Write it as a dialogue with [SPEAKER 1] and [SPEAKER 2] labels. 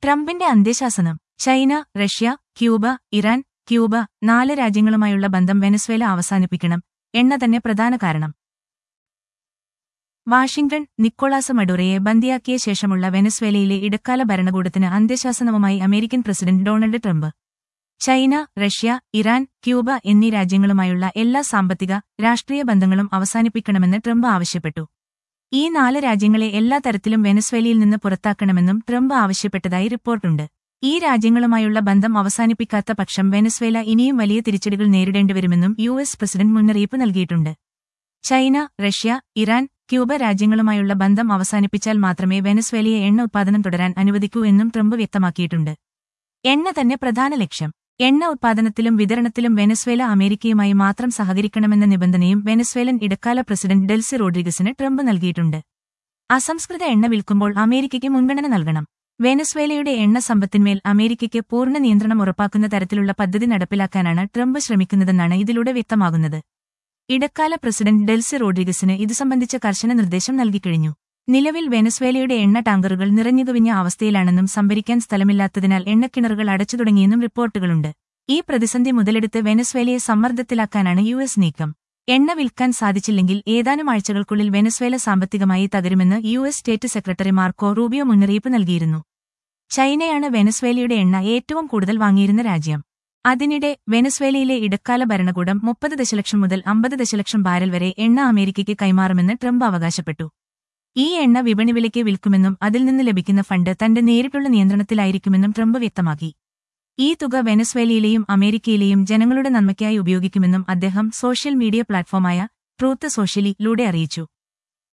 [SPEAKER 1] ട്രംപിന്റെ അന്ത്യശാസനം China Russia Cuba Iran Cuba നാല് രാജ്യങ്ങളുമായുള്ള ബന്ധം വെനസ്വേല അവസാനിപ്പിക്കണം എണ്ണ തന്നെ പ്രധാന കാരണം വാഷിംഗ്ടൺ നിക്കോളാസ് മഡുറയെ ബന്ദിയാക്കിയ ശേഷമുള്ള വെനസ്വേലയിലെ ഇടക്കാല ഭരണകൂടത്തിന് അന്ത്യശാസനവുമായി American president Donald Trump China Russia Iran Cuba എന്നീ രാജ്യങ്ങളുമായുള്ള എല്ലാ സാമ്പത്തിക രാഷ്ട്രീയ ബന്ധങ്ങളും അവസാനിപ്പിക്കണമെന്ന് ട്രംപ് ആവശ്യപ്പെട്ടു ഈ നാല് രാജ്യങ്ങളെ എല്ലാ തരത്തിലും വെനസ്വേലയിൽ നിന്ന് പുറത്താക്കണമെന്നും ട്രംപ് ആവശ്യപ്പെട്ടതായി റിപ്പോർട്ടുണ്ട് ഈ രാജ്യങ്ങളുമായുള്ള ബന്ധം അവസാനിപ്പിക്കാത്ത പക്ഷം വെനസ്വേല ഇനിയും വലിയ തിരിച്ചടികൾ നേരിടേണ്ടിവരുമെന്നും യു എസ് പ്രസിഡന്റ് മുന്നറിയിപ്പ് നൽകിയിട്ടുണ്ട് ചൈന റഷ്യ ഇറാൻ ക്യൂബ രാജ്യങ്ങളുമായുള്ള ബന്ധം അവസാനിപ്പിച്ചാൽ മാത്രമേ വെനസ്വേലയെ എണ്ണ ഉത്പാദനം തുടരാൻ അനുവദിക്കൂ എന്നും ട്രംപ് വ്യക്തമാക്കിയിട്ടുണ്ട് എണ്ണ തന്നെ പ്രധാന ലക്ഷ്യം എണ്ണ ഉത്പാദനത്തിലും വിതരണത്തിലും വെനസ്വേല അമേരിക്കയുമായി മാത്രം സഹകരിക്കണമെന്ന നിബന്ധനയും വെനസ്വേലൻ ഇടക്കാല പ്രസിഡന്റ് ഡെൽസി റോഡ്രിഗസിന് ട്രംപ് നൽകിയിട്ടുണ്ട് അസംസ്കൃത എണ്ണ വിൽക്കുമ്പോൾ അമേരിക്കയ്ക്ക് മുൻഗണന നൽകണം വെനസ്വേലയുടെ എണ്ണ സമ്പത്തിന്മേൽ അമേരിക്കയ്ക്ക് പൂർണ്ണ നിയന്ത്രണം ഉറപ്പാക്കുന്ന തരത്തിലുള്ള പദ്ധതി നടപ്പിലാക്കാനാണ് ട്രംപ് ശ്രമിക്കുന്നതെന്നാണ് ഇതിലൂടെ വ്യക്തമാകുന്നത് ഇടക്കാല പ്രസിഡന്റ് ഡെൽസി റോഡ്രിഗസിന് ഇതു സംബന്ധിച്ച കർശന നിർദ്ദേശം നൽകിക്കഴിഞ്ഞു നിലവിൽ വെനസ്വേലയുടെ എണ്ണ ടാങ്കറുകൾ നിറഞ്ഞുകവിഞ്ഞ അവസ്ഥയിലാണെന്നും സംഭരിക്കാൻ സ്ഥലമില്ലാത്തതിനാൽ എണ്ണക്കിണറുകൾ അടച്ചു തുടങ്ങിയെന്നും റിപ്പോർട്ടുകളുണ്ട് ഈ പ്രതിസന്ധി മുതലെടുത്ത് വെനസ്വേലയെ സമ്മർദ്ദത്തിലാക്കാനാണ് യു എസ് നീക്കം എണ്ണ വിൽക്കാൻ സാധിച്ചില്ലെങ്കിൽ ഏതാനും ആഴ്ചകൾക്കുള്ളിൽ വെനസ്വേല സാമ്പത്തികമായി തകരുമെന്ന് U S state secretary Marco Rubio മുന്നറിയിപ്പ് നൽകിയിരുന്നു ചൈനയാണ് വെനസ്വേലയുടെ എണ്ണ ഏറ്റവും കൂടുതൽ വാങ്ങിയിരുന്ന രാജ്യം അതിനിടെ വെനസ്വേലയിലെ ഇടക്കാല ഭരണകൂടം മുപ്പത് ദശലക്ഷം മുതൽ അമ്പത് ദശലക്ഷം ബാരൽ വരെ എണ്ണ അമേരിക്കയ്ക്ക് കൈമാറുമെന്ന് ട്രംപ് അവകാശപ്പെട്ടു ഈ എണ്ണ വിപണി വിലയ്ക്ക് വിൽക്കുമെന്നും അതിൽ നിന്ന് ലഭിക്കുന്ന ഫണ്ട് തന്റെ നേരിട്ടുള്ള നിയന്ത്രണത്തിലായിരിക്കുമെന്നും ട്രംപ് വ്യക്തമാക്കി ഈ തുക വെനസ്വേലയിലെയും അമേരിക്കയിലെയും ജനങ്ങളുടെ നന്മയ്ക്കായി ഉപയോഗിക്കുമെന്നും അദ്ദേഹം സോഷ്യൽ മീഡിയ പ്ലാറ്റ്ഫോമായ ട്രൂത്ത് സോഷ്യലിലൂടെ അറിയിച്ചു